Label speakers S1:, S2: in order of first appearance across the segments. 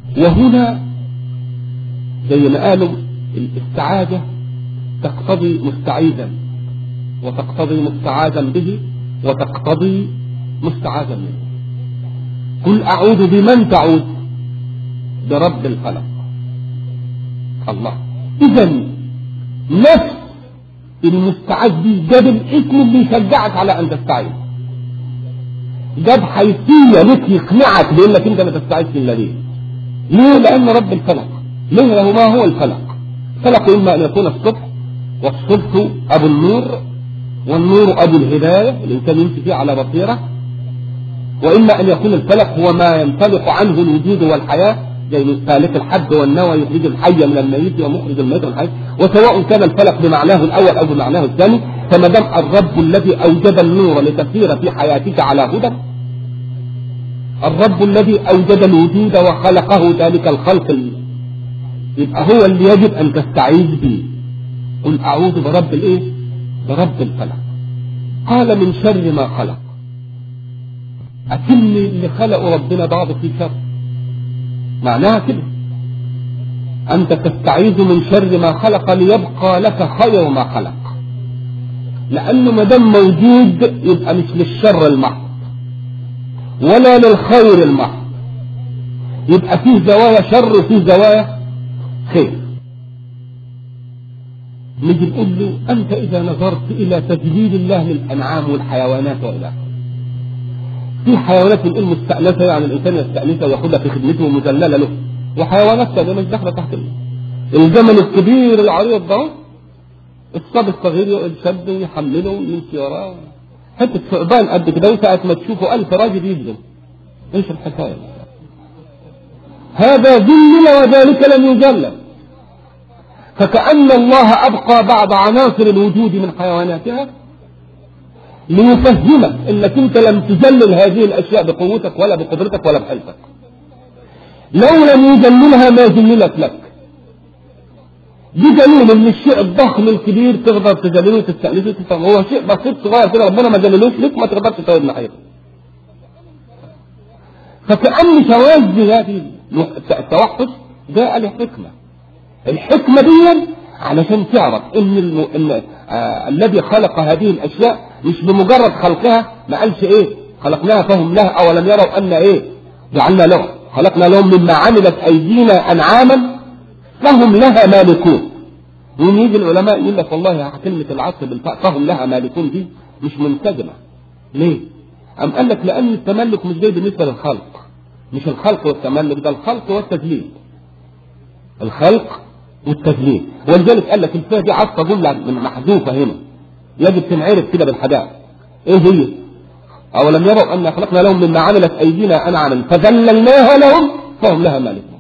S1: وهنا زي ما قالوا الاستعاذة تقتضي مستعيذا وتقتضي مستعاذا به وتقتضي مستعاذا منه قل أعوذ بمن تعوذ برب الفلق الله إذا نفس المستعاذ به جاب الاسم اللي يشجعك على أن تستعيذ جاب حيثية لك يقنعك بأنك أنت ما تستعيذش إلا ليه ليه لأن رب الفلق ليه له ما هو الفلق الفلق إما أن يكون الصبح والصبح أبو النور والنور أبو الهداية الإنسان يمشي فيه على بصيرة وإما أن يكون الفلق هو ما ينطلق عنه الوجود والحياة زي فالك الحب والنوى يخرج الحي من الميت ومخرج الميت من الحي وسواء كان الفلق بمعناه الأول أو بمعناه الثاني فما دام الرب الذي أوجد النور لتسير في حياتك على هدى الرب الذي أوجد الوجود وخلقه ذلك الخلق يبقى هو اللي يجب أن تستعيذ به قل أعوذ برب الإيه؟ برب الفلق قال من شر ما خلق أكن اللي خلقه ربنا بعض في شر معناها كده أنت تستعيذ من شر ما خلق ليبقى لك خير ما خلق لأنه ما دام موجود يبقى مش للشر المحض ولا للخير المحض يبقى فيه زوايا شر وفيه زوايا خير نيجي نقول له أنت إذا نظرت إلى تجليل الله للأنعام والحيوانات وإلى آخره في حيوانات من مستأنسة يعني الإنسان يستأنسها وياخدها في خدمته ومذللة له وحيوانات ثانية مش داخلة تحت الزمن الكبير العريض ده الصبي الصغير الشاب يحمله ويمشي وراه حتة ثعبان قد كده وساعة ما تشوفه ألف راجل يهزم ايش الحكاية هذا ذلل وذلك لم يذلل فكأن الله أبقى بعض عناصر الوجود من حيواناتها ليفهمك انك انت لم تذلل هذه الاشياء بقوتك ولا بقدرتك ولا بحلفك لو لم يذللها ما ذللت لك بدليل ان الشيء الضخم الكبير تقدر تذلله وتستأنسه وتفهم هو شيء بسيط صغير كده ربنا ما ذللوش لك ما تقدرش تقعد ناحيته فكأن شواذ هذه التوحش جاء لحكمة الحكمة دي علشان تعرف ان, الم... إن آه الذي خلق هذه الاشياء مش بمجرد خلقها ما قالش ايه خلقناها فهم لها اولم يروا ان ايه جعلنا لهم خلقنا لهم مما عملت ايدينا انعاما فهم لها مالكون يوم يجي العلماء يقول لك والله كلمة العصر بالفاء فهم لها مالكون دي مش منسجمة ليه؟ أم قال لك لأن التملك مش جاي بالنسبة للخلق مش الخلق والتملك ده الخلق والتذليل الخلق والتذليل ولذلك قال لك الفاء دي عطفة جملة من محذوفة هنا يجب تنعرف كده بالحداء ايه هي اولم يروا ان خلقنا لهم مما عملت ايدينا انعاما فذللناها لهم فهم لها مالكون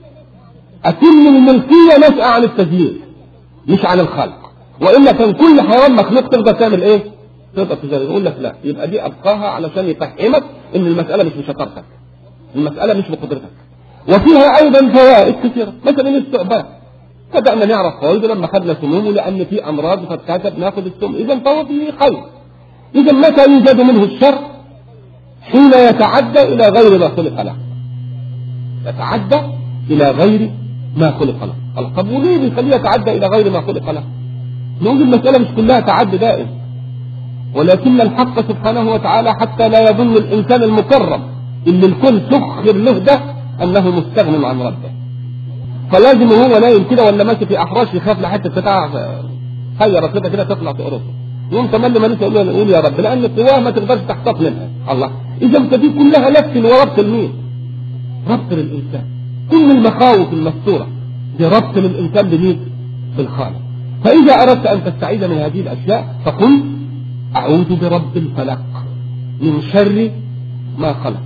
S1: اتم الملكية نشأة عن التذليل مش عن الخلق والا كان كل حيوان مخلوق تقدر تعمل ايه تقدر تذلل يقول لك لا يبقى دي ابقاها علشان يفهمك ان المسألة مش بشطارتك المسألة مش بقدرتك وفيها ايضا فوائد كثيرة مثلا الثعبان بدأنا نعرف فوائده لما خدنا سمومه لأن في أمراض فتكاتب ناخذ السم إذا فهو فيه خير إذا متى يوجد منه الشر حين يتعدى إلى غير ما خلق له يتعدى إلى غير ما خلق له طب وليه بيخليه يتعدى إلى غير ما خلق له نقول المسألة مش كلها تعدي دائم ولكن الحق سبحانه وتعالى حتى لا يظن الإنسان المكرم اللي الكل سخر له ده أنه مستغن عن ربه فلازم وهو نايم كده ولا ماشي في احراش يخاف لحته بتاع خيره كده كده تطلع في اوروبا يوم تملي ما يقول يقول يا رب لان القواه ما تقدرش تحتط منها الله اذا فدي كلها لف وربط لمين؟ ربط للانسان كل المخاوف المستوره دي ربط للانسان بمين؟ بالخالق فاذا اردت ان تستعيذ من هذه الاشياء فقل اعوذ برب الفلق من شر ما خلق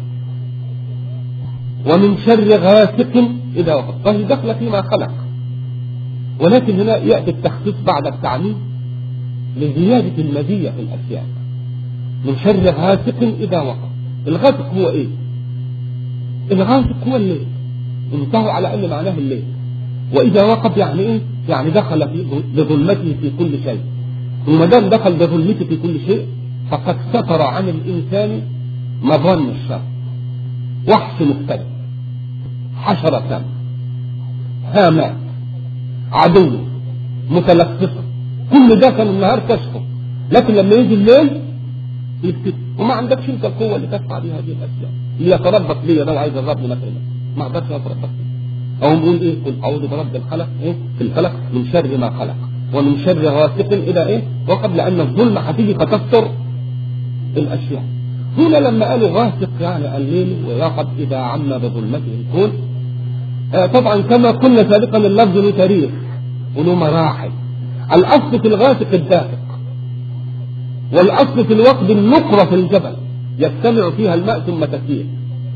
S1: ومن شر غاسق إذا وقف فهي دخل فيما خلق ولكن هنا يأتي التخصيص بعد التعميم لزيادة المزية في الأشياء من شر غاسق إذا وقف الغاسق هو إيه؟ الغاسق هو الليل انتهوا على أن معناه الليل وإذا وقف يعني إيه؟ يعني دخل في بظلمته في كل شيء وما دام دخل بظلمته في كل شيء فقد ستر عن الإنسان مظن الشر وحش مختلف حشرة هامات عدو متلفظة كل ده كان النهار كشفه لكن لما يجي الليل يكتب وما عندكش انت القوة اللي تدفع بها هذه الأشياء اللي يتربص لي ده وعايز الرب مثلا ما اقدرش اتربص او نقول ايه قل اعوذ برب الخلق ايه في الفلق من شر ما خلق ومن شر غاسق اذا ايه وقبل ان الظلمة هتيجي فتستر الاشياء هنا لما قالوا غاسق يعني الليل ويقظ اذا عم بظلمته الكون آه طبعا كما قلنا سابقا اللفظ له تاريخ وله مراحل الاصل في الغاسق الدافق والاصل في الوقت النقرة في الجبل يجتمع فيها الماء ثم تسير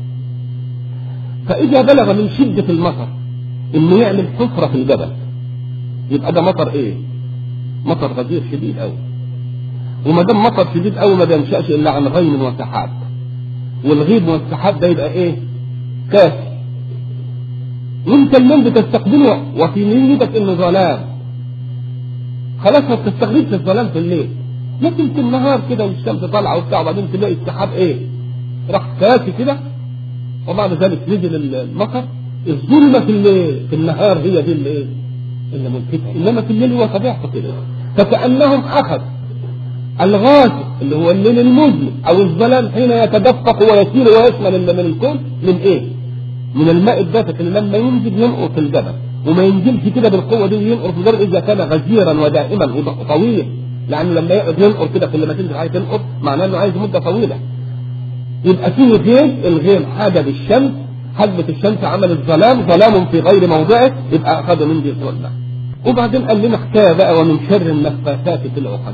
S1: فاذا بلغ من شدة المطر انه يعمل حفرة في الجبل يبقى ده مطر ايه مطر غزير شديد قوي وما دام مطر شديد قوي ما بينشأش الا عن غيم وسحاب والغيم والسحاب ده يبقى ايه كافي وانت الليل بتستقبله وفي نيتك انه ظلام خلاص ما بتستغربش الظلام في الليل لكن في النهار كده والشمس طالعه وبتاع وبعدين تلاقي السحاب ايه راح كافي كده وبعد ذلك نزل المطر الظلمه في الليل في النهار هي دي اللي ايه اللي ملفتها انما في الليل هو طبيعته كده فكانهم اخذ الغاسق اللي هو الليل المظلم او الظلام حين يتدفق ويسير ويشمل من الكون من ايه من الماء الدافق اللي لما ينزل ينقر في الجبل وما ينزلش كده بالقوه دي ينقر في درجه اذا كان غزيرا ودائما وطويل لانه لما يقعد ينقر كده كل ما تنزل عايز ينقر معناه انه عايز مده طويله يبقى فيه غيم الغيم حاجه بالشمس حجبة الشمس عملت ظلام ظلام في غير موضعه يبقى اخذوا من دي الظلمه وبعدين قال لنا حكايه بقى ومن شر النفاثات في العقد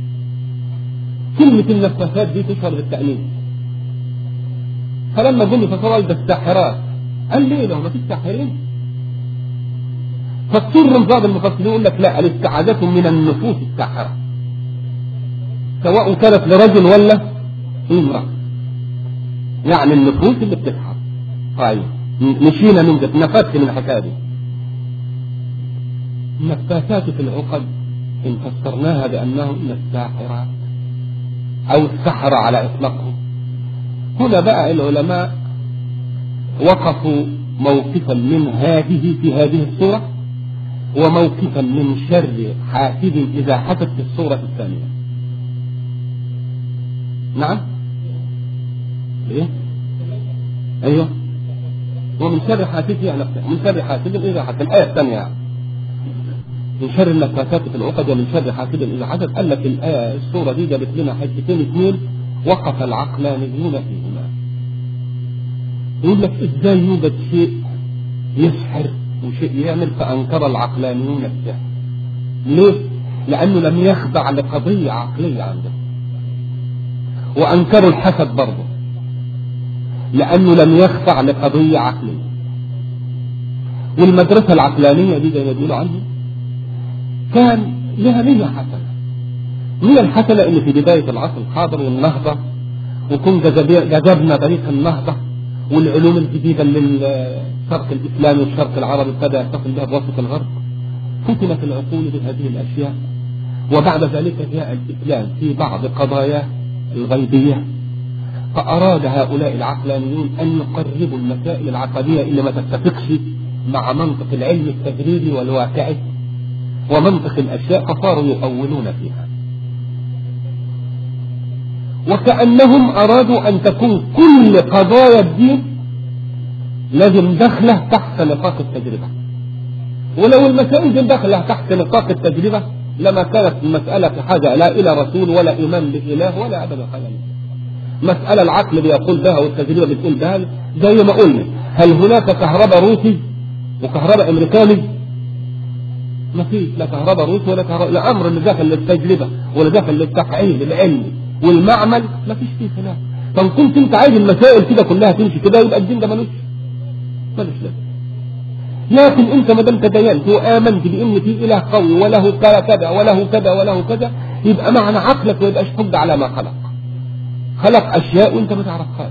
S1: كلمة النفاثات دي تشهر بالتأنيث فلما قلنا فصار ده الساحرات قال ليه لو ما فيش ساحرين فاضطر بعض المفسرين يقول لك لا الاستعاذة من النفوس الساحرة سواء كانت لرجل ولا امرأة يعني النفوس اللي بتسحر طيب مشينا من ده نفذت من الحكايه دي النفاثات في العقد ان فسرناها بانه من الساحرات او السحرة على اطلاقهم هنا بقى العلماء وقفوا موقفا من هذه في هذه الصورة وموقفا من شر حاسد إذا حدث في الصورة الثانية نعم ايه ايوه ومن شر حاسد يعني من شر حاسد إذا حدث الآية الثانية يعني. من شر النفاثات في العقد ومن شر حاسد إذا حدث قال لك الآية الصورة دي جابت لنا حتتين اثنين وقف العقلانيون فيهما يقول لك ازاي يوجد شيء يسحر وشيء يعمل فانكر العقلانيون السحر ليه؟ لانه لم يخضع لقضيه عقليه عندهم وانكروا الحسد برضه لانه لم يخضع لقضيه عقليه والمدرسه العقلانيه دي زي ما بيقولوا عنها كان لها نيه حسنه نيه الحسنه ان في بدايه العصر الحاضر والنهضه وكن جذبنا طريق النهضه والعلوم الجديدة اللي الشرق الإسلامي والشرق العربي ابتدى يتصل بها بواسطة الغرب فتنت العقول بهذه الأشياء وبعد ذلك جاء الإسلام في بعض قضاياه الغيبية فأراد هؤلاء العقلانيون أن يقربوا المسائل العقدية اللي ما تتفقش مع منطق العلم التجريبي والواقعي ومنطق الأشياء فصاروا يؤولون فيها وكأنهم أرادوا أن تكون كل قضايا الدين لازم داخلة تحت نطاق التجربة ولو المسائل دي داخلة تحت نطاق التجربة لما كانت المسألة في حاجة لا إلى رسول ولا إيمان بإله ولا أبدا خيال مسألة العقل بيقول بها والتجربة بتقول بها زي ما قلنا هل هناك كهرباء روسي وكهرباء أمريكاني؟ ما فيش لا كهرباء روسي ولا كهرباء الأمر اللي داخل للتجربة ولا داخل للتفعيل العلمي والمعمل ما فيش فيه خلاف فان كنت انت عايز المسائل كده كلها تمشي كده يبقى الدين ده ملوش ملوش لازمه لكن انت ما دام تدينت وامنت بان في اله قوي وله كذا وله كذا وله كذا يبقى معنى عقلك ما يبقاش حج على ما خلق خلق اشياء وانت ما تعرفهاش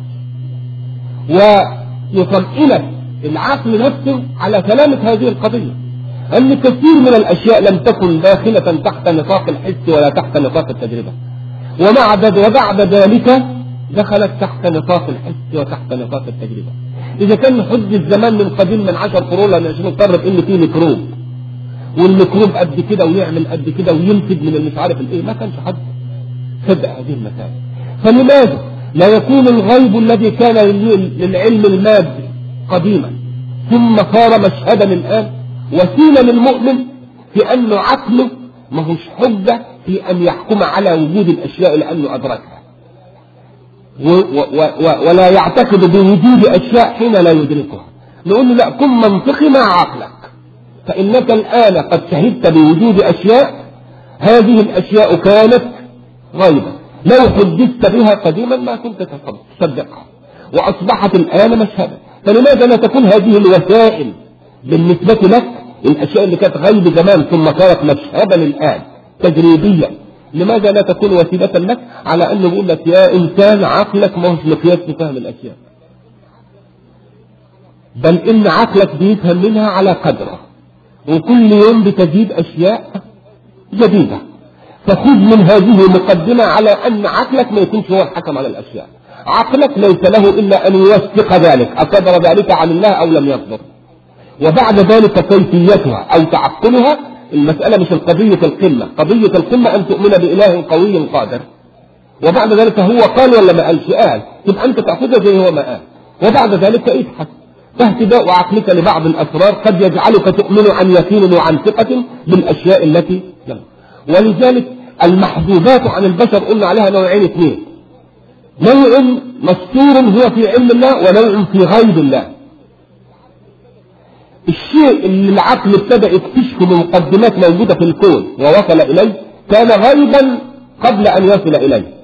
S1: ويطمئنك العقل نفسه على سلامة هذه القضية أن كثير من الأشياء لم تكن داخلة تحت نطاق الحس ولا تحت نطاق التجربة ومع وبعد ذلك دخلت تحت نطاق الحس وتحت نطاق التجربة اذا كان حج الزمان من قديم من عشر قرون عشان نقرب ان في ميكروب والميكروب قد كده ويعمل قد كده وينفد من مش عارف الايه ما كانش حد صدق هذه المسائل فلماذا لا يكون الغيب الذي كان للعلم المادي قديما ثم صار مشهدا الان وسيله للمؤمن في انه عقله ما هوش حجه في ان يحكم على وجود الاشياء لانه ادركها و و و ولا يعتقد بوجود اشياء حين لا يدركها نقول له لا كن منطقي مع عقلك فانك الان قد شهدت بوجود اشياء هذه الاشياء كانت غيبه لو حدثت بها قديما ما كنت تصدقها واصبحت الان مشهدا فلماذا لا تكون هذه الوسائل بالنسبه لك الاشياء اللي كانت غيب زمان ثم صارت مشهدا الان تجريبيا لماذا لا تكون وسيلة لك على أنه يقول لك يا إنسان عقلك ما هوش مقياس في فهم الأشياء بل إن عقلك بيفهم منها على قدره وكل يوم بتزيد أشياء جديدة فخذ من هذه المقدمة على أن عقلك ما يكونش هو الحكم على الأشياء عقلك ليس له إلا أن يوثق ذلك أقدر ذلك عن الله أو لم يقدر وبعد ذلك كيفيتها أو تعقلها المسألة مش القضية القمة قضية القمة أن تؤمن بإله قوي قادر وبعد ذلك هو قال ولا ما قالش قال تبقى أنت تأخذها زي هو ما قال وبعد ذلك ابحث فاهتداء عقلك لبعض الأسرار قد يجعلك تؤمن عن يقين وعن ثقة بالأشياء التي لا ولذلك المحبوبات عن البشر قلنا عليها نوعين اثنين نوع مستور هو في علم الله ونوع في غيب الله الشيء اللي العقل ابتدى يكتشفه من مقدمات موجودة في الكون ووصل إليه كان غيبا قبل أن يصل إليه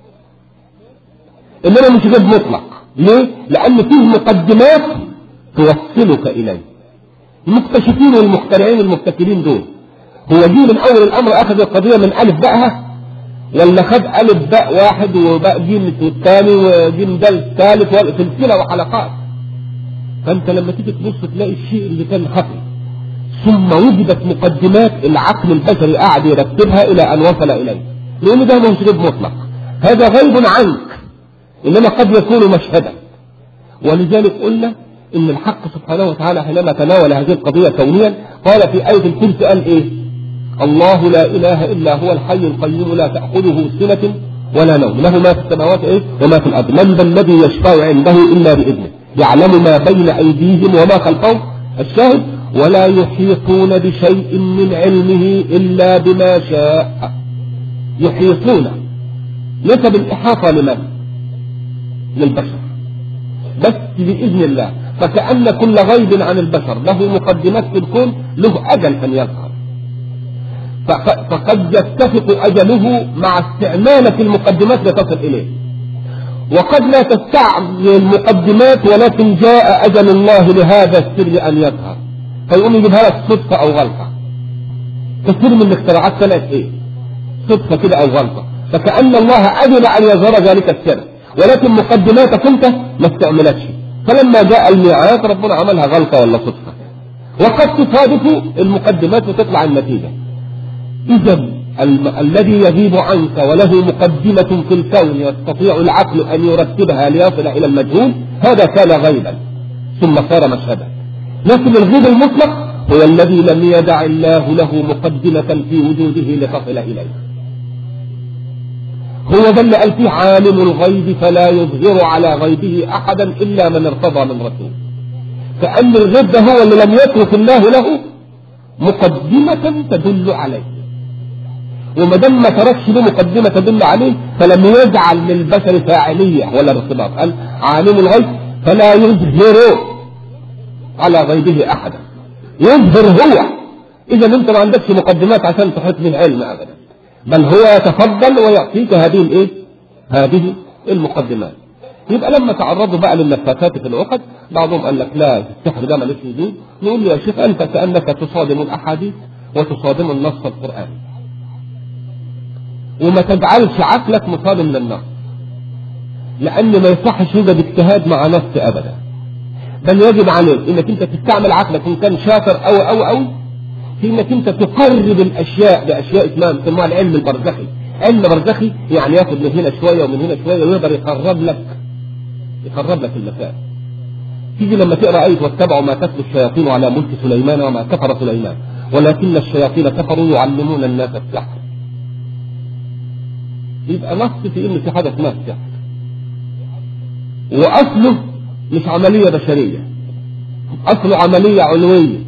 S1: إنما مش غيب مطلق ليه؟ لأن فيه مقدمات توصلك إليه المكتشفين والمخترعين والمبتكرين دول هو جه من أول الأمر أخذ القضية من ألف بقها ولا خد ألف باء واحد وباء جيم الثاني وجيم دال الثالث سلسلة وحلقات فانت لما تيجي تبص تلاقي الشيء اللي كان خفي ثم وجدت مقدمات العقل البشري قاعد يرتبها الى ان وصل اليه لان ده مش غيب مطلق هذا غيب عنك انما قد يكون مشهدا ولذلك قلنا ان الحق سبحانه وتعالى حينما تناول هذه القضية كونيا قال في آية الكرسي قال ايه الله لا اله الا هو الحي القيوم لا تأخذه سنة ولا نوم له ما في السماوات ايه وما في الارض من ذا الذي يشفع عنده الا باذنه يعلم ما بين أيديهم وما خلفهم الشاهد ولا يحيطون بشيء من علمه إلا بما شاء يحيطون نسب الإحاطة لمن؟ للبشر بس بإذن الله فكأن كل غيب عن البشر له مقدمات في الكون له أجل أن يظهر فقد يتفق أجله مع استعمالة المقدمات لتصل إليه وقد لا تستعمل المقدمات ولكن جاء أجل الله لهذا السر أن يظهر فيقوم يجيبها لك صدفة أو غلطة كثير من الاختراعات طلعت إيه؟ صدفة كده أو غلطة فكأن الله أذن أن يظهر ذلك السر ولكن مقدماتك أنت ما استعملتش فلما جاء الميعاد ربنا عملها غلطة ولا صدفة وقد تصادف المقدمات وتطلع النتيجة إذا ال الذي يغيب عنك وله مقدمة في الكون يستطيع العقل أن يرتبها ليصل إلى المجهول هذا كان غيبا ثم صار مشهدا لكن الغيب المطلق هو الذي لم يدع الله له مقدمة في وجوده لتصل إليه هو ذا اللي قال فيه عالم الغيب فلا يظهر على غيبه أحدا إلا من ارتضى من رسول كأن الغيب ده هو اللي لم يترك الله له مقدمة تدل عليه وما دام ما تركش له مقدمه تدل عليه فلم يجعل للبشر فاعليه ولا ارتباط قال عالم الغيب فلا يظهر على غيبه احدا يظهر هو اذا انت ما عندكش مقدمات عشان تحط به علم ابدا بل هو يتفضل ويعطيك هذه الايه هذه المقدمات يبقى لما تعرضوا بقى للنفاثات في العقد بعضهم قال لك لا السحر ده ملوش وجود نقول له يا شيخ انت كانك تصادم الاحاديث وتصادم النص القراني وما تجعلش عقلك مصادم للنص لأن ما يصحش يوجد اجتهاد مع نص أبدا بل يجب عليك انك انت تستعمل عقلك ان كان شاطر او او او في انك انت تقرب الاشياء باشياء اسمها بيسموها العلم البرزخي علم برزخي يعني ياخد من هنا شويه ومن هنا شويه ويقدر يقرب لك يقرب لك المسائل تيجي لما تقرا ايه واتبعوا ما تتلو الشياطين على ملك سليمان وما كفر سليمان ولكن الشياطين كفروا يعلمون الناس السحر يبقى نص في ان في حاجه اسمها السحر واصله مش عمليه بشريه اصله عمليه علويه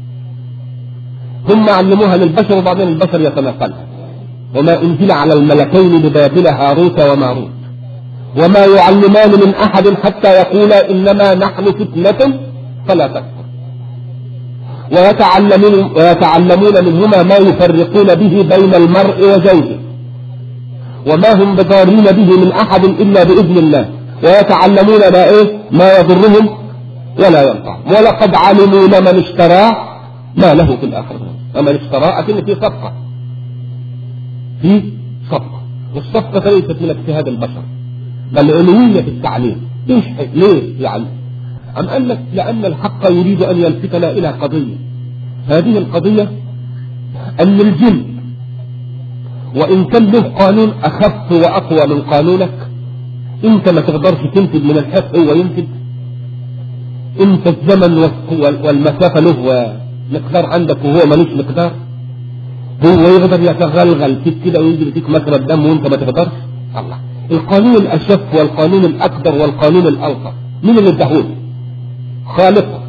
S1: ثم علموها للبشر وبعدين البشر يتنقلها وما انزل على الملكين ببابل هاروت وماروت وما يعلمان من احد حتى يقولا انما نحن فتنه فلا تكفر ويتعلمون, ويتعلمون منهما ما يفرقون به بين المرء وزوجه وما هم بضارين به من احد الا باذن الله ويتعلمون ما ايه ما يضرهم ولا ينفعهم ولقد علموا لمن اشتراه ما له في الاخره ومن اشتراه اكن في صفقه في صفقه والصفقه ليست من اجتهاد البشر بل علويه في التعليم ايش ليه يعني أم قال لك لأن الحق يريد أن يلفتنا إلى قضية هذه القضية أن الجن وإن كان له قانون أخف وأقوى من قانونك أنت ما تقدرش تنفذ من الحق هو ينفذ أنت الزمن والمسافة له مقدار عندك وهو ملوش مقدار هو يقدر يتغلغل فيك كده ويجري فيك مجرى الدم وانت ما تقدرش الله القانون الأشف والقانون الأقدر والقانون الألطف مين اللي اداهولي خالقه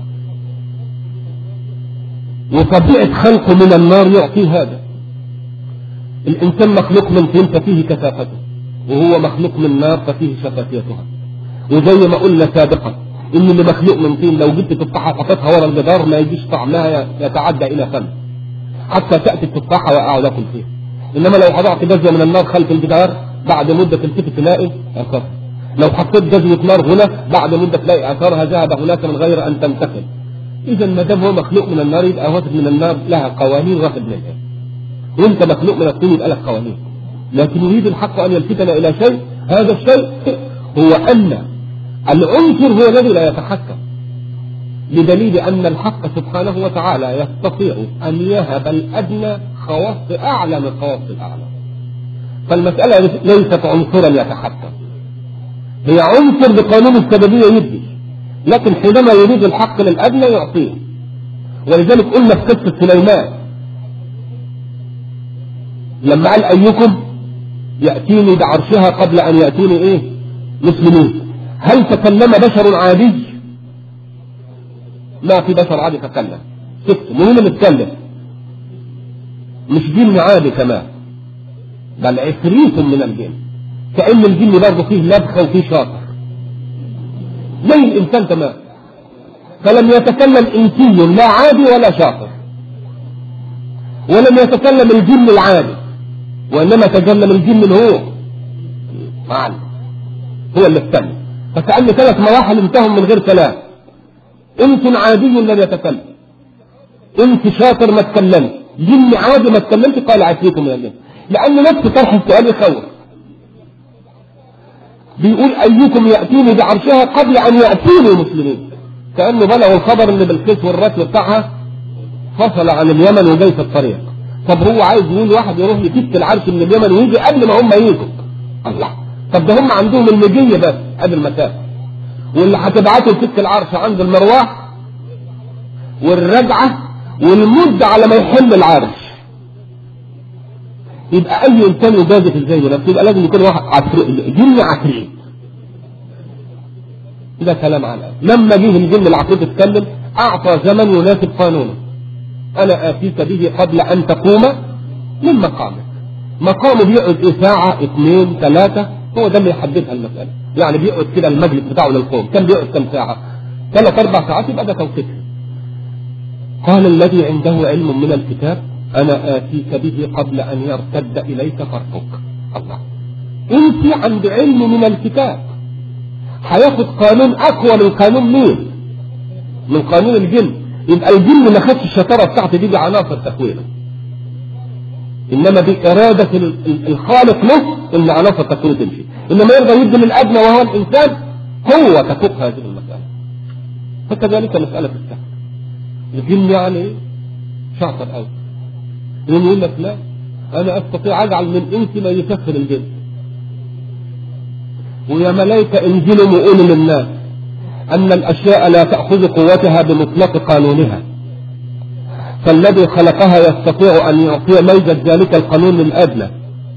S1: وطبيعة خلقه من النار يعطي هذا الإنسان مخلوق من طين ففيه كثافته وهو مخلوق من نار ففيه شفافيتها وزي ما قلنا سابقا إن اللي مخلوق من طين لو جبت تفاحة وحطيتها ورا الجدار ما يجيش طعمها يتعدى إلى فم حتى تأتي التفاحة وأقعد أكل فيها إنما لو وضعت جزء من النار خلف الجدار بعد مدة تلتفت تلاقي أثرها لو حطيت جزمة نار هنا بعد مدة تلاقي اثارها ذهب هناك من غير ان تنتقل اذا ما دام هو مخلوق من النار يبقى واخد من النار لها قوانين واخد منها وانت مخلوق من الطين يبقى لك قوانين لكن يريد الحق ان يلفتنا الى شيء هذا الشيء هو ان العنصر هو الذي لا يتحكم بدليل ان الحق سبحانه وتعالى يستطيع ان يهب الادنى خواص اعلى من خواص الاعلى فالمساله ليست عنصرا يتحكم هي عنصر بقانون السببية يدي لكن حينما يريد الحق للأدنى يعطيه ولذلك قلنا في قصة سليمان لما قال أيكم يأتيني بعرشها قبل أن يأتوني إيه مسلمين هل تكلم بشر عادي ما في بشر عادي تكلم ست مين اللي اتكلم مش جن عادي كمان بل عفريت من الجن كأن الجن برضه فيه لبخة وفيه شاطر زي الإنسان تمام فلم يتكلم إنسي لا عادي ولا شاطر ولم يتكلم الجن العادي وإنما تكلم الجن هو معلم هو اللي اتكلم فكأن ثلاث مراحل انتهوا من غير كلام انس عادي لم يتكلم انس شاطر ما تكلمش جن عادي ما تكلمش قال عافيكم يا جن لأن نفس طرح السؤال يخوف بيقول أيكم يأتيني بعرشها قبل أن يأتيني مسلمين كأنه بلغوا الخبر اللي بالكيس والرتل بتاعها فصل عن اليمن وجاي في الطريق طب هو عايز يقول واحد يروح يفك العرش من اليمن ويجي قبل ما هم يجوا الله طب ده هم عندهم المجية بس قبل المسافة واللي هتبعته يفك العرش عند المرواح والرجعة والمدة على ما يحل العرش يبقى اي انسان يجازف ازاي بنفسه يبقى لازم يكون واحد عفريت جن عفريت ده كلام على لما جه الجن العفريت اتكلم اعطى زمن يناسب قانونه انا اتيك به قبل ان تقوم من مقامك مقامه بيقعد ايه ساعة اثنين ثلاثة هو ده اللي يحددها المسألة يعني بيقعد كده المجلس بتاعه للقوم كان بيقعد كم ساعة ثلاث اربع ساعات يبقى ده توقيتها قال الذي عنده علم من الكتاب أنا آتيك به قبل أن يرتد إليك فرقك الله أنت عند علم من الكتاب هياخد قانون أقوى من قانون مين من قانون الجن يبقى الجن ما خدش الشطارة بتاعته دي بعناصر تكوينه إنما بإرادة الخالق له إن عناصر تكوينه تمشي إنما يرضى يدي للأدنى وهو الإنسان هو تفوق هذه المسألة فكذلك مسألة السحر الجن يعني شاطر قوي يقوم يقول لك لا انا استطيع اجعل من انس ما يكفر الجن ويا ملائكة انزلوا وقولوا للناس أن الأشياء لا تأخذ قوتها بمطلق قانونها فالذي خلقها يستطيع أن يعطي ميزة ذلك القانون للأدنى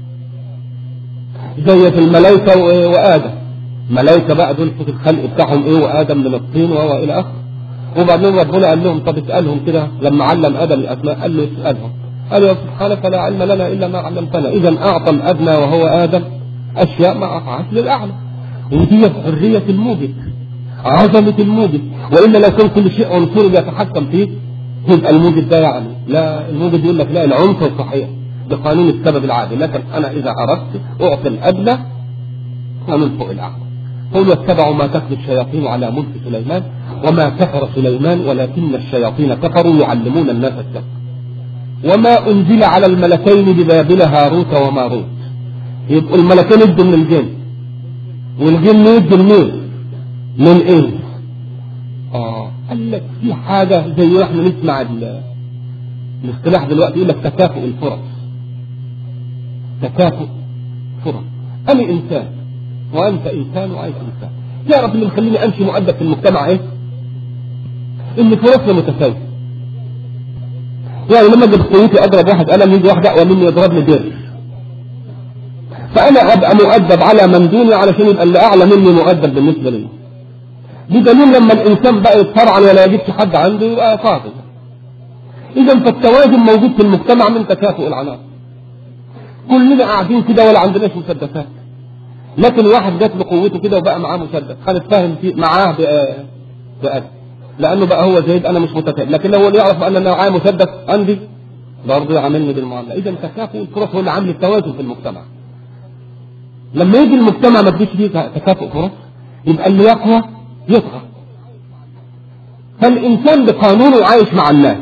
S1: زي في الملائكة وآدم ملائكة بقى دول في الخلق بتاعهم إيه وآدم من الطين وهو إلى آخره وبعدين ربنا قال لهم طب اسألهم كده لما علم آدم الأسماء قال له اسألهم قال يا سبحانك لا علم لنا إلا ما علمتنا إذا أعطى الأدنى وهو آدم أشياء ما أعطاهاش للأعلى ودي حرية الموجد عظمة الموجد وإلا لو كان كل شيء عنصري بيتحكم فيه يبقى الموجد ده يعني لا الموجد يقول لك لا العنصر صحيح بقانون السبب العادي لكن أنا إذا أردت أعطي الأدنى قانون فوق الأعلى قل واتبعوا ما تتلو الشياطين على ملك سليمان وما كفر سليمان ولكن الشياطين كفروا يعلمون الناس السحر وما أنزل على الملكين ببابل هاروت وماروت يبقوا الملكين يدوا من الجن والجن يدوا لمين؟ للإنس آه قال لك في حاجة زي ما احنا نسمع الاصطلاح دلوقتي يقول لك تكافؤ الفرص تكافؤ فرص أنا إنسان وأنت إنسان وأنت إنسان تعرف اللي مخليني أمشي مؤدب في المجتمع إيه؟ إن فرصنا متساوية يعني لما اجي بقوتي اضرب واحد قلم يجي واحد اقوى مني يضربني درس فانا ابقى مؤدب على من دوني علشان يبقى اللي اعلى مني مؤدب بالنسبه لي بدليل لما الانسان بقى يتفرعن ولا يجيبش حد عنده يبقى فاضل اذا فالتوازن موجود في المجتمع من تكافؤ العناصر كلنا قاعدين كده ولا عندناش مسدسات لكن واحد جات له قوته كده وبقى معاه مسدس هنتفاهم فيه معاه بأدب لانه بقى هو زيد انا مش متفاهم لكن لو يعرف ان انا معايا مسدس عندي برضه يعاملني بالمعامله اذا تكافؤ الفرص هو اللي عامل التوازن في المجتمع لما يجي المجتمع ما تجيش فيه تكافؤ فرص يبقى اللي يقوى يطغى فالانسان بقانونه عايش مع الناس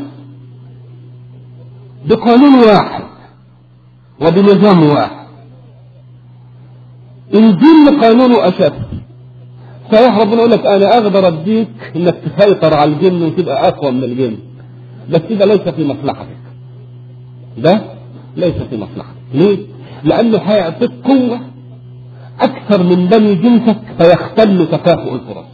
S1: بقانون واحد وبنظام واحد الجن قانونه اشد صحيح ربنا يقول لك انا اقدر اديك انك تسيطر على الجن وتبقى اقوى من الجن بس ده ليس في مصلحتك ده ليس في مصلحتك ليه؟ لانه هيعطيك قوه اكثر من بني جنسك فيختل تكافؤ الفرص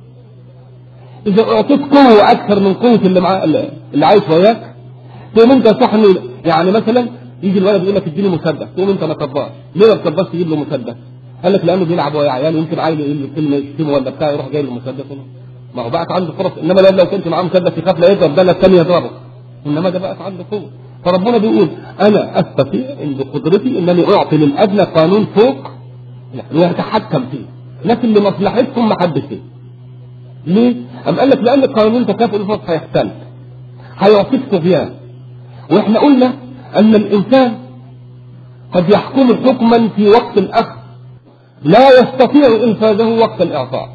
S1: اذا اعطيت قوه اكثر من قوه اللي مع اللي عايش وياك تقوم انت صحني يعني مثلا يجي الولد يقول لك اديني مسدس تقوم انت ما تطبقش ليه ما تطبقش تجيب له مسدس قال لك لانه بيلعب ويا عيال يمكن عيل يقول له كلمه يشتمه ولا بتاع يروح جايب له مسدس ما هو بقت عنده فرص انما لو لو كنت معاه مسدس يخاف لا يضرب ده الثاني يضربه انما ده بقت عنده قوه فربنا بيقول انا استطيع ان بقدرتي انني اعطي للادنى قانون فوق ويتحكم فيه لكن لمصلحتكم ما حدش فيه ليه؟ أم قال لك لأن قانون تكافؤ الفرص هيختل هيعطيك طغيان واحنا قلنا أن الإنسان قد يحكم حكما في وقت الأخذ لا يستطيع إنفاذه وقت الإعطاء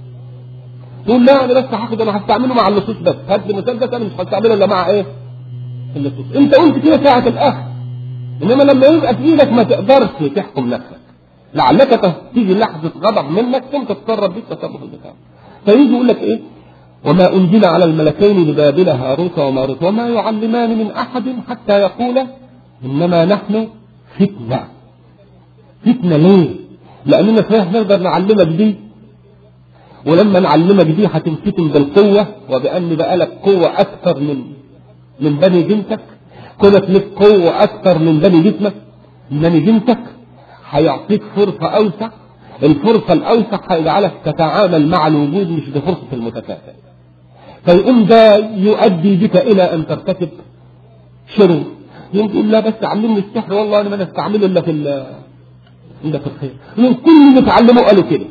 S1: تقول لا أنا بس هاخد أنا هستعمله مع اللصوص بس هات لي مسدس أنا مش هستعمله إلا مع إيه؟ اللصوص أنت قلت كده ساعة الأخذ إنما لما يبقى في إيدك ما تقدرش تحكم نفسك لعلك تيجي لحظة غضب منك ثم تتصرف بيه التصرف بتاعك فيجي يقول لك ايه وما انزل على الملكين ببابل هاروت وماروت وما يعلمان من احد حتى يقولا انما نحن فتنة فتنة ليه لاننا صحيح نقدر نعلمك دي ولما نعلمك دي هتنفتن بالقوة وبأن بقى لك قوة أكثر من من بني جنسك كونك لك قوة أكثر من بني جسمك من بني جنسك هيعطيك فرصة أوسع الفرصة الأوسع هيجعلك تتعامل مع الوجود مش بفرصة المتكافئ فيقوم ده يؤدي بك إلى أن ترتكب شرور يقول لا بس علمني السحر والله أنا ما نستعمله إلا في إلا في الخير من كل اللي اتعلموا قالوا كده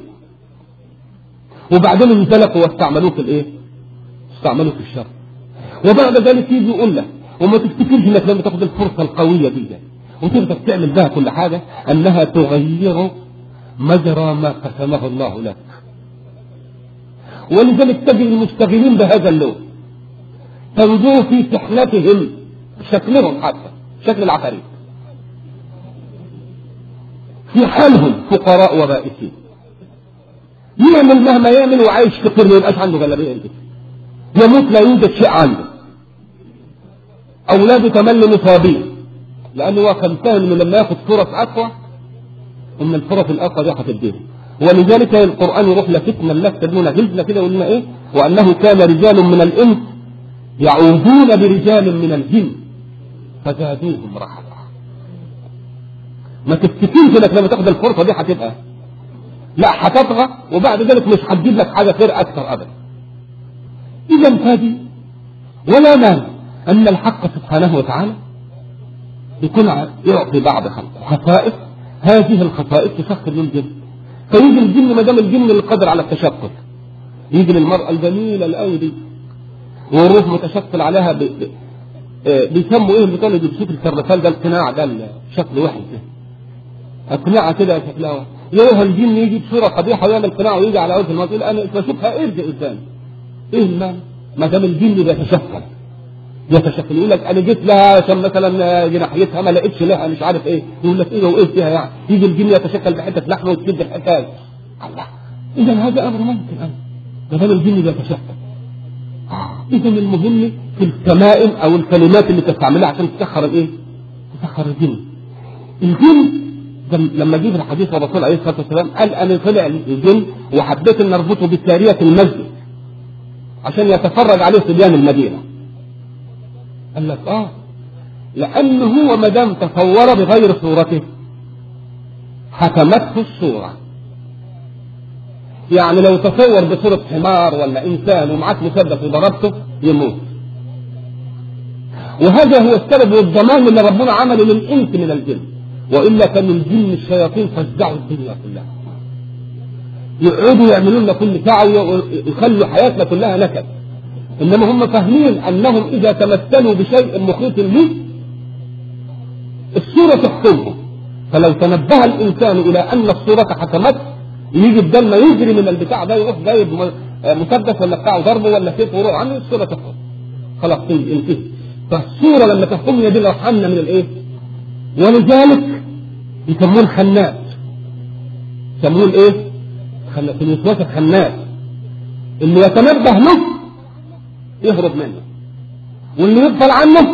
S1: وبعدين انزلقوا واستعملوه في الإيه؟ استعملوه في الشر وبعد ذلك يجي يقول لك وما تفتكرش انك لما تاخد الفرصه القويه دي وتقدر تعمل بها كل حاجه انها تغير مجرى ما قسمه الله لك ولذلك تجد المشتغلين بهذا اللون تنظر في سحنتهم شكلهم حتى شكل العفاريت في حالهم فقراء وبائسين يعمل مهما يعمل وعايش فقير ما يبقاش عنده جلابيه يموت لا يوجد شيء عنده اولاده تملي مصابين لانه هو كان فاهم انه لما ياخد فرص اقوى ان الفرص الاقوى دي هتديله ولذلك القرآن يروح لفتنا اللفتة دون غلزة كده يقول لنا إيه وأنه كان رجال من الإنس يعوذون برجال من الجن فزادوهم رهقا ما تفتكرش انك لما تاخد الفرصه دي هتبقى لا هتطغى وبعد ذلك مش هتجيب لك حاجه خير اكثر ابدا اذا فادي ولا مانع ان الحق سبحانه وتعالى يكون يعطي بعض خلقه خصائص هذه الخصائص تسخر للجن فيجي الجن ما دام الجن القدر على التشكل يجي للمرأة الجميلة القوي دي والروح متشكل عليها ب... ب... آه، بيسموا ايه اللي كانوا بيشوف الكرنفال ده القناع ده شكل وحش ده اقنعه كده شكلها وحش يروح الجن يجي بصوره قبيحه ويعمل قناع ويجي على وجه المرأة يقول انا بشوفها ارجع قدامي ايه المال ما دام الجن بيتشكل يتشكل يقول لك انا جيت لها عشان مثلا جناحيتها ما لقيتش لها مش عارف ايه يقول لك ايه وايه فيها يعني يجي الجن يتشكل بحته لحمه وتشد الحكايه الله اذا هذا امر ممكن امر ما دام الجن بيتشكل اذا المهم في التمائم او الكلمات اللي تستعملها عشان تسخر الايه؟ تسخر الجن الجن لما جه في الحديث الرسول عليه الصلاه والسلام قال انا طلع الجن وحبيت ان اربطه بساريه المسجد عشان يتفرج عليه صبيان المدينه قال لك اه لانه هو ما دام تصور بغير صورته حكمته الصوره يعني لو تصور بصورة حمار ولا إنسان ومعاك مسدس وضربته يموت وهذا هو السبب والضمان اللي ربنا عمله للإنس من الجن وإلا كان الجن الشياطين فزعوا الدنيا كلها يقعدوا يعملوا لنا كل ساعة ويخلوا حياتنا كلها نكد إنما هم فاهمين أنهم إذا تمثلوا بشيء مخيط به الصورة تحكمهم فلو تنبه الإنسان إلى أن الصورة حكمته يجي بدل ما يجري من البتاع ده يروح جايب مسدس ولا بتاع ضربه ولا سيف ويروح عنه الصورة تحكم خلاص انتهي فالصورة لما تحكم هي دي اللي رحمنا من الايه؟ ولذلك يسموه الخناس يسموه الايه؟ خناس في الوسواس الخناس اللي يتنبه له يهرب منه واللي يغفل عنه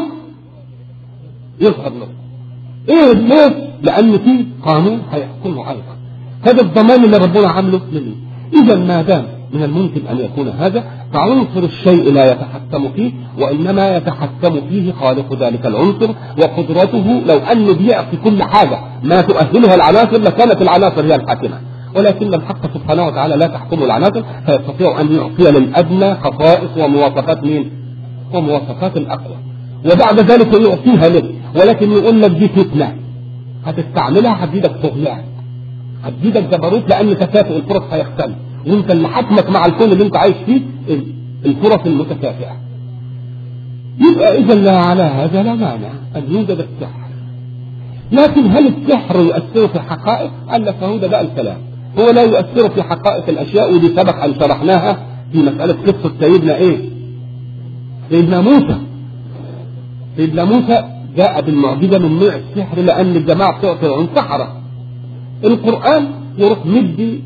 S1: يظهر له ايه ليه؟ لان في قانون هيحكمه ايضا هذا الضمان اللي ربنا عامله منه اذا ما دام من الممكن ان يكون هذا فعنصر الشيء لا يتحكم فيه وانما يتحكم فيه خالق ذلك العنصر وقدرته لو انه بيعطي كل حاجه ما تؤهلها العناصر لكانت العناصر هي الحاكمه ولكن الحق سبحانه وتعالى لا تحكم العناصر فيستطيع ان يعطي للادنى خصائص ومواصفات مين؟ ومواصفات الاقوى وبعد ذلك يعطيها لك ولكن يقول لك دي فتنه هتستعملها هتزيدك طغيان هتزيدك جبروت لان تكافؤ الفرص هيختلف وانت اللي حكمك مع الكون اللي انت عايش فيه الفرص المتكافئه يبقى اذا على هذا لا مانع ان يوجد السحر لكن هل السحر يؤثر في حقائق؟ قال لك فهو ده بقى الكلام هو لا يؤثر في حقائق الاشياء ودي سبق ان شرحناها في مساله قصه سيدنا ايه؟ سيدنا موسى سيدنا موسى جاء بالمعجزه من نوع السحر لان الجماعه بتوع فرعون سحره القرآن يروح مدي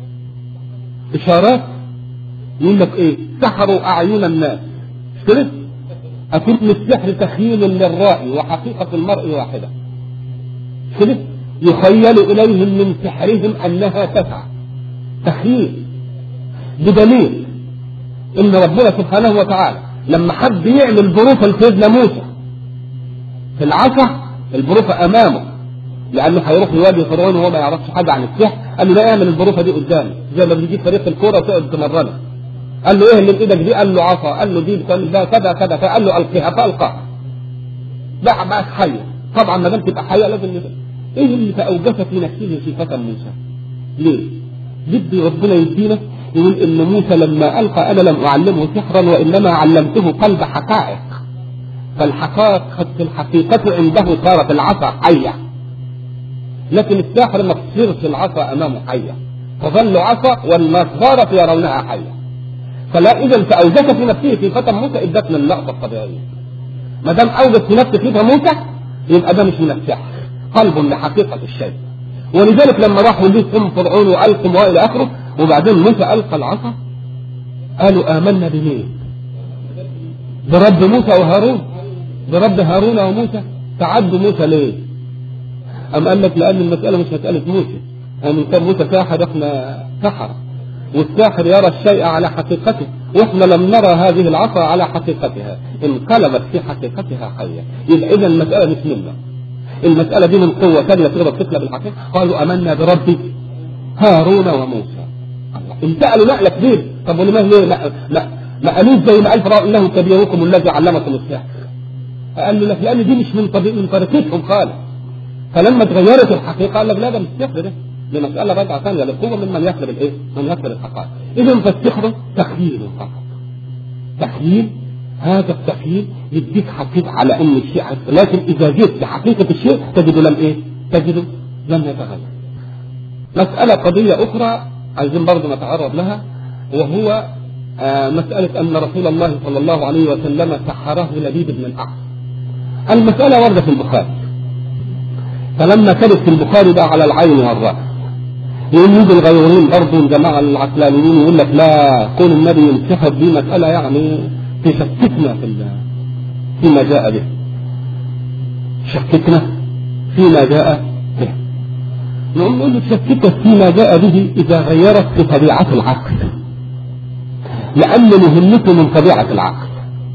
S1: إشارات يقول لك إيه سحروا أعين الناس مش كده؟ أكن السحر تخيل للرائي وحقيقة المرء واحدة مش كده؟ يخيل إليهم من سحرهم أنها تسعى تخيل بدليل إن ربنا سبحانه وتعالى لما حب يعمل ظروف لسيدنا موسى في العصا الظروف أمامه لانه هيروح يواجه فرعون وهو ما يعرفش حاجه عن السحر قال له لا اعمل الظروفه دي قدامي زي ما بتجيب فريق الكوره وتقعد تمرنها قال له ايه اللي بايدك دي قال له عصا قال له دي بتعمل ده كذا كذا فقال له القيها فالقاها بقى بقت حيه طبعا ما دام تبقى حيه لازم يبقى. ايه اللي اوجس في نفسه صفه موسى؟ ليه؟ بده ربنا يدينا يقول ان موسى لما القى انا لم اعلمه سحرا وانما علمته قلب حقائق فالحقائق في الحقيقه عنده صارت العصا حيه لكن الساحر ما تصيرش العصا امامه حيه تظل عصا والمصغارة يرونها حيه فلا اذا فاوجس في نفسه خيفة موسى ادتنا اللقطه الطبيعيه ما دام اوجس في نفسه خيفة موسى يبقى ده مش من السحر قلب لحقيقه الشيء ولذلك لما راحوا لهم فرعون والقم والى اخره وبعدين موسى القى العصا قالوا امنا بمين؟ برب موسى وهارون برب هارون وموسى تعدوا موسى ليه؟ أم قال لك لأن المسألة مش مسألة موسى ان كان موسى ساحر احنا سحر والساحر يرى الشيء على حقيقته واحنا لم نرى هذه العصا على حقيقتها انقلبت في حقيقتها حية يبقى اذا المسألة مش منا المسألة دي من قوة ثانية تقدر تقلب الحقيقة قالوا امنا برب هارون وموسى الله انتقلوا نقلة كبير طب ولما ليه لا لا ما قالوش زي ما قال فرعون انه كبيركم الذي علمكم السحر قال له لك لان دي مش من طريق من طريقتهم خالص فلما اتغيرت الحقيقه قال لك لا ده مش سحر ده دي مساله رجعه ثانيه للقوه ممن يكذب الايه؟ من يكذب الحقائق اذا فالسحر تخيل فقط تخيل هذا التخيل يديك حقيقة على ان الشيء لكن اذا جئت لحقيقة الشيء تجد لم ايه؟ تجد لم يتغير. مسألة قضية أخرى عايزين برضه نتعرض لها وهو آه مسألة أن رسول الله صلى الله عليه وسلم سحره لبيد بن الأعصم. المسألة واردة في البخاري. فلما كانت في البخاري بقى على العين والرأس. يقول يجي الغيورين برضه الجماعة العقلانيين يقول لك لا كون النبي ينسحب دي مسألة يعني تشككنا في فيما جاء به. شككنا فيما جاء به. نقول له تشككك فيما جاء به إذا غيرت في طبيعة العقل. لأن مهمته من طبيعة العقل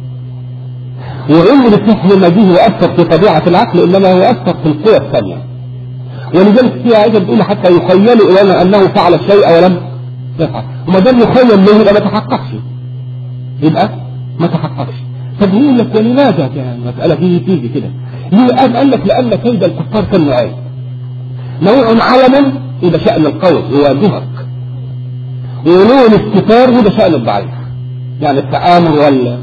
S1: وعمر السحر ما جه يؤثر في طبيعة العقل إنما يؤثر في القوى الثانية ولذلك في آية بتقول حتى يخيل إلينا أنه فعل الشيء ولم يفعل وما دام يخيل له يبقى ما تحققش يبقى ما تحققش طب يقول لك ولماذا كان المسألة دي تيجي كده؟ ليه قال لك لأن كيد الكفار كان نوعين نوع علما يبقى شأن القول يواجهك ونوع الاستثار وده شأن الضعيف يعني التآمر وال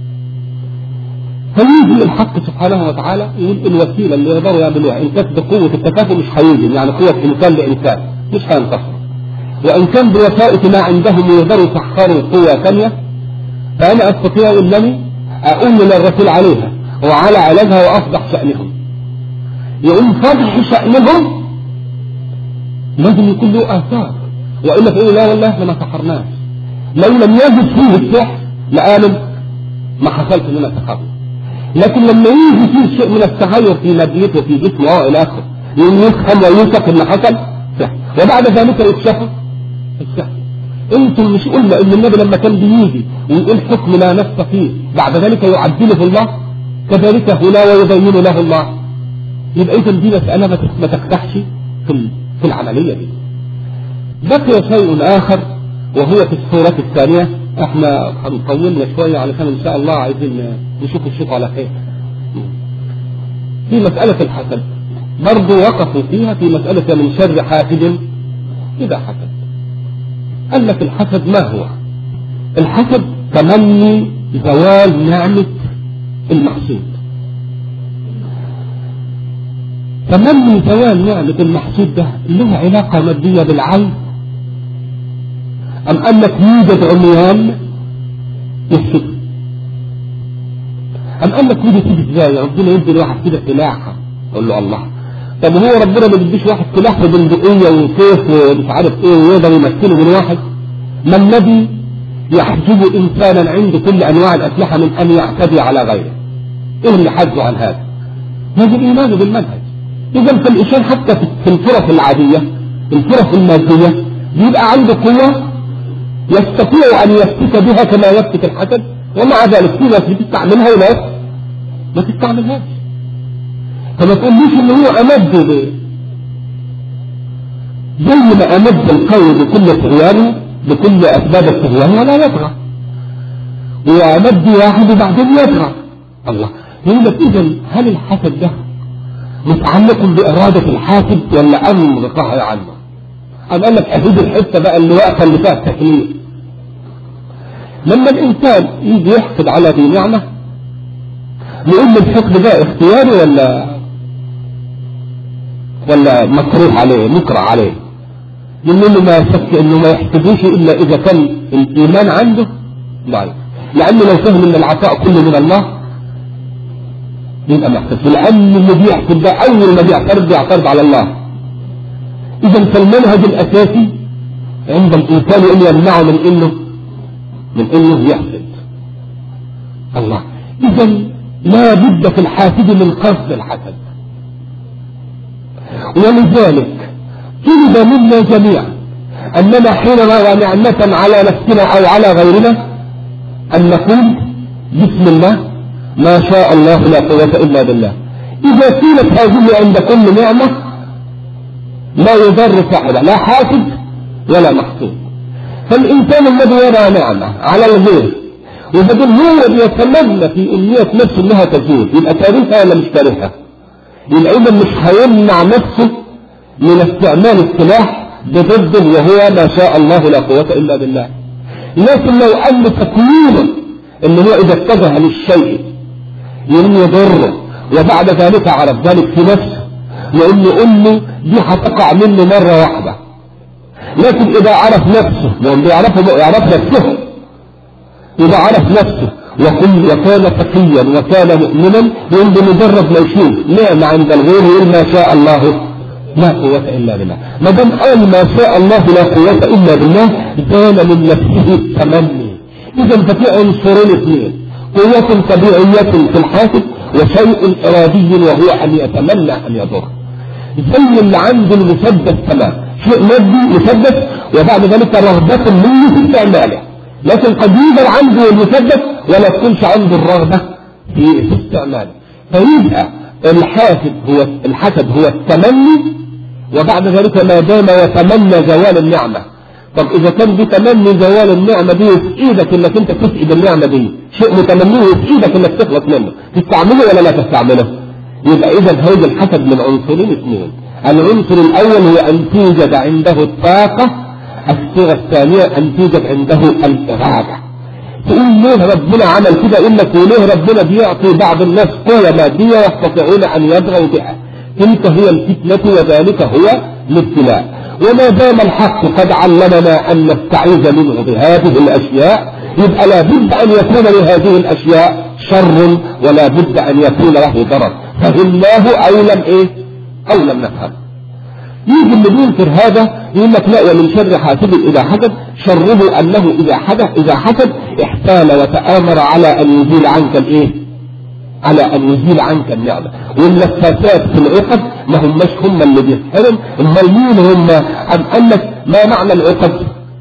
S1: فيجي الحق سبحانه وتعالى يقول الوسيله اللي يقدروا يعملوها ان كانت بقوه التكافؤ مش هيجي يعني قوه انسان لانسان مش هينتصر وان كان بوسائط ما عندهم يقدروا يسخروا قوه ثانيه فانا استطيع انني اقول للرسول عليها وعلى علاجها وافضح شانهم يقوم فضح شانهم لازم يكون له اثار والا تقول لا والله احنا ما سحرناش لو لم يجد فيه السحر لآمن ما حصلش لنا تخبط لكن لما يجي فيه شيء من التغير في ماديته في جسمه اه الى اخره يوم يفهم ويوثق ان حصل سحر وبعد ذلك يكشف السحر انتم مش قلنا ان النبي لما كان بيجي ويقول حكم لا نفس فيه بعد ذلك يعدله الله كذلك هنا ويبين له الله يبقى اذا دي مساله ما تفتحش في في العمليه دي بقي شيء آخر وهو في الصورة الثانية احنا هنطولنا شوية علشان ان شاء الله عايزين نشوف الشيخ على خير في مسألة الحسد برضو وقفوا فيها في مسألة من شر حاسد إذا حسد قال لك الحسد ما هو الحسد تمني زوال نعمة المحسود تمني زوال نعمة المحسود ده له علاقة مادية بالعين أم أنك يوجد عميان يحسد أم أنك يوجد كده ازاي ربنا يدي الواحد كده سلاحة يقول له الله طب هو ربنا ما بيديش واحد سلاح ببندقية وسيف ومش عارف ايه ويقدر يمثله من واحد ما النبي يحجب إنسانا عنده كل أنواع الأسلحة من أن يعتدي على غيره إيه اللي حجه عن هذا؟ يجب إيمانه بالمنهج إذا فالإنسان حتى في الفرص العادية الفرص المادية بيبقى عنده قوة يستطيع أن يفتك بها كما يفتك الحسد ومع ذلك في ناس بتستعملها وناس ما تستعملهاش فما تقوليش إن هو أمد زي ما أمد القوي بكل طغيانه بكل أسباب الطغيان ولا يطغى وأمد واحد وبعدين يطغى الله يقول لك إذا هل الحسد ده متعلق بإرادة الحاسد ولا أمر قهر عنه؟ أم قال لك أهيد الحتة بقى اللي واقفة اللي فيها التكليف. لما الإنسان يجي يحسد على ذي نعمة نقول الحقد ده اختياري ولا ولا مكروه عليه مكره عليه نقول له ما شك انه ما يحسدوش الا اذا كان الايمان عنده ضعيف لانه لو فهم ان العطاء كله من الله يبقى محتسب لأن اللي بيحسب ده أول ما بيعترض بيعترض على الله إذا فالمنهج الأساسي عند الإنسان أن يمنعه من إنه من إنه يحسد الله إذا لا بد في الحاسد من قصد الحسد ولذلك طلب منا جميعا أننا حين نرى نعمة على نفسنا أو على غيرنا أن نقول بسم الله ما شاء الله لا قوة إلا بالله إذا قيلت هذه عند كل نعمة لا يضر صاحبه لا حاسد ولا محسود فالإنسان الذي يرى نعمة على الغير وبدل هو بيتمنى في أمنية نفسه إنها تزول يبقى كارثة ولا مش كارثة؟ يبقى إذا مش هيمنع نفسه من استعمال السلاح بضد وهو ما شاء الله لا قوة إلا بالله لكن لو أن تكوينه إن هو إذا اتجه للشيء يقوم يضره وبعد ذلك عرف ذلك في نفسه يقول له قل له دي هتقع منه مرة واحدة لكن إذا عرف نفسه لأن بيعرف يعرف نفسه إذا عرف نفسه وكل وكان تقيا وكان مؤمنا يقول بمجرد ما يشوف نعمة عند الغير يقول ما شاء الله لا قوة إلا بالله ما دام قال ما شاء الله لا قوة إلا بالله زال من نفسه التمني إذا ففي عنصرين اثنين قوة طبيعية في الحاسب وشيء إرادي وهو أن يتمنى أن يضر زي اللي عنده المسدس تمام شيء مادي مسدس وبعد ذلك رغبة منه في استعماله لكن قد يوجد عنده المسدس ولا تكونش عنده الرغبة في في استعماله فيبقى الحاسد هو الحسد هو التمني وبعد ذلك ما دام يتمنى زوال النعمة طب إذا كان بتمني زوال النعمة دي في إيدك إنك أنت تفقد النعمة دي شيء متمنيه في إيدك إنك تخلص منه تستعمله ولا لا تستعمله يبقى إذا هيجي الحسد من عنصرين اثنين العنصر الأول هو أن توجد عنده الطاقة الصيغة الثانية أن توجد عنده الإرادة تقول ليه ربنا عمل كده يقول لك وليه ربنا بيعطي بعض الناس قوة مادية يستطيعون أن يدعوا بها تلك هي الفتنة وذلك هو الابتلاء وما دام الحق قد علمنا أن نستعيذ منه بهذه الأشياء يبقى لا بد أن يكون لهذه الأشياء شر ولا بد أن يكون له ضرر فهمناه أو لم إيه أو لم نفهم يجي اللي بينكر هذا يقول لك لا ومن شر حاسد إذا حسد شره أنه إذا حدث إذا حسد احتال وتآمر على أن يزيل عنك الإيه على أن يزيل عنك النعمة واللفافات في العقد ما هماش هم اللي بيفهمهم امال مين هم أم قال لك ما معنى العقد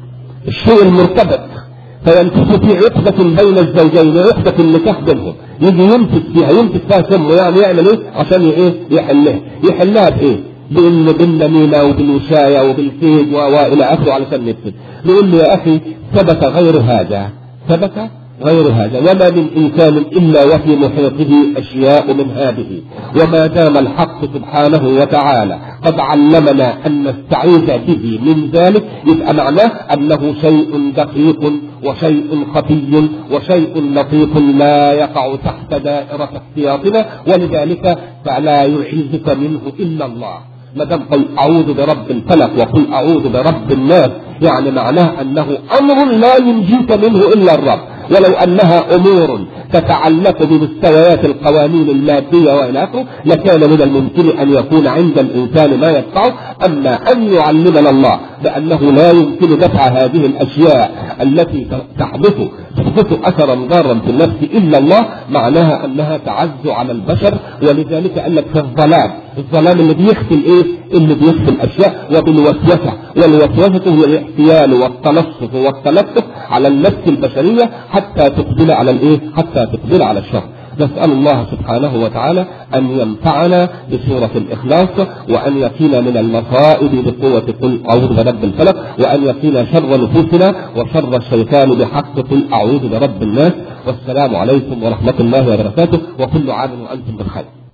S1: الشيء المرتبط فينتهي في عقدة بين الزوجين عقدة النكاح بينهم يجي يمسك فيها يمسك فيها سمه يعني يعمل ايه عشان ايه يحلها يحلها بايه بإن بالنميمة وبالوشاية وبالكيد وإلى آخره علشان نفسد نقول له يا أخي ثبت غير هذا ثبت غير هذا وما من إنسان إلا وفي محيطه أشياء من هذه وما دام الحق سبحانه وتعالى قد علمنا أن نستعيذ به من ذلك يبقى معناه أنه شيء دقيق وشيء خفي وشيء لطيف لا يقع تحت دائرة احتياطنا ولذلك فلا يعيذك منه إلا الله ما دام قل اعوذ برب الفلق وقل اعوذ برب الناس يعني معناه انه امر لا ينجيك منه الا الرب ولو انها امور تتعلق بمستويات القوانين الماديه والى اخره لكان من الممكن ان يكون عند الانسان ما يدفعه اما ان يعلمنا الله بانه لا يمكن دفع هذه الاشياء التي تحدث تحدث اثرا ضارا في النفس الا الله معناها انها تعز على البشر ولذلك قال لك في الظلام الظلام اللي بيخفي الايه؟ اللي بيخفي الاشياء وبالوسوسه والوسوسه هي الاحتيال والتلصق والتلطف على النفس البشريه حتى تقبل على الايه؟ حتى تقبل على الشر. نسأل الله سبحانه وتعالى أن ينفعنا بسورة الإخلاص وأن يقينا من المصائب بقوة قل أعوذ برب الفلق وأن يقينا شر نفوسنا وشر الشيطان بحق قل أعوذ برب الناس والسلام عليكم ورحمة الله وبركاته وكل عام وأنتم بخير